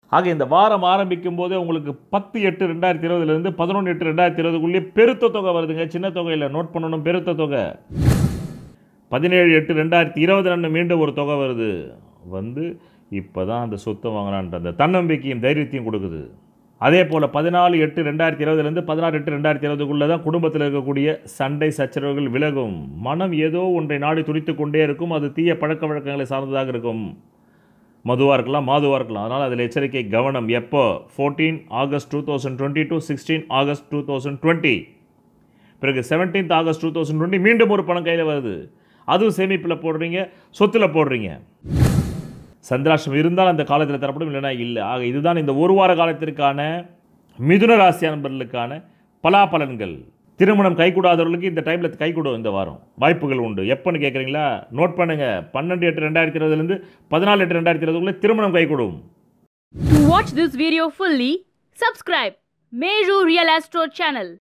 ஆக இந்த வாரம் ஆரம்பிக்கும் போதே உங்களுக்கு பத்து எட்டு ரெண்டாயிரத்தி இருபதுலேருந்து பதினொன்று எட்டு ரெண்டாயிரத்தி இருபதுக்குள்ளேயே பெருத்த தொகை வருதுங்க சின்ன தொகையில் நோட் பண்ணணும் பெருத்த தொகை பதினேழு எட்டு ரெண்டாயிரத்தி இருபது ரெண்டு மீண்டும் ஒரு தொகை வருது வந்து இப்போ தான் அந்த சொத்தை வாங்கினான்ற அந்த தன்னம்பிக்கையும் தைரியத்தையும் கொடுக்குது அதே போல் பதினாலு எட்டு ரெண்டாயிரத்தி இருபதுலேருந்து பதினாறு எட்டு ரெண்டாயிரத்தி இருபதுக்குள்ளே தான் குடும்பத்தில் இருக்கக்கூடிய சண்டை சச்சரவுகள் விலகும் மனம் ஏதோ ஒன்றை நாடி துடித்து கொண்டே இருக்கும் அது தீய பழக்க வழக்கங்களை சார்ந்ததாக இருக்கும் மதுவாக இருக்கலாம் மாதுவாக இருக்கலாம் அதனால் அதில் எச்சரிக்கை கவனம் எப்போ fourteen August two thousand twenty two sixteen August two thousand twenty பிறகு seventeenth August two thousand twenty மீண்டும் ஒரு பணம் கையில் வருது அதுவும் சேமிப்பில் போடுறீங்க சொத்தில் போடுறீங்க சந்திராஷ்டம் இருந்தால் அந்த காலத்தில் தரப்படும் இல்லைனா இல்லை ஆக இதுதான் இந்த ஒரு வார காலத்திற்கான மிதுன ராசி நண்பர்களுக்கான பலாபலன்கள் திருமணம் கைகூடாதவர்களுக்கு இந்த டைமில் கைகூடும் இந்த வாரம் வாய்ப்புகள் உண்டு எப்போன்னு கேட்குறீங்களா நோட் பண்ணுங்கள் பன்னெண்டு எட்டு ரெண்டாயிரத்தி இருபதுலேருந்து பதினாலு எட்டு ரெண்டாயிரத்தி இருபதுக்குள்ளே திருமணம் கைகூடும் To watch this video fully, subscribe Meru Real Astro channel.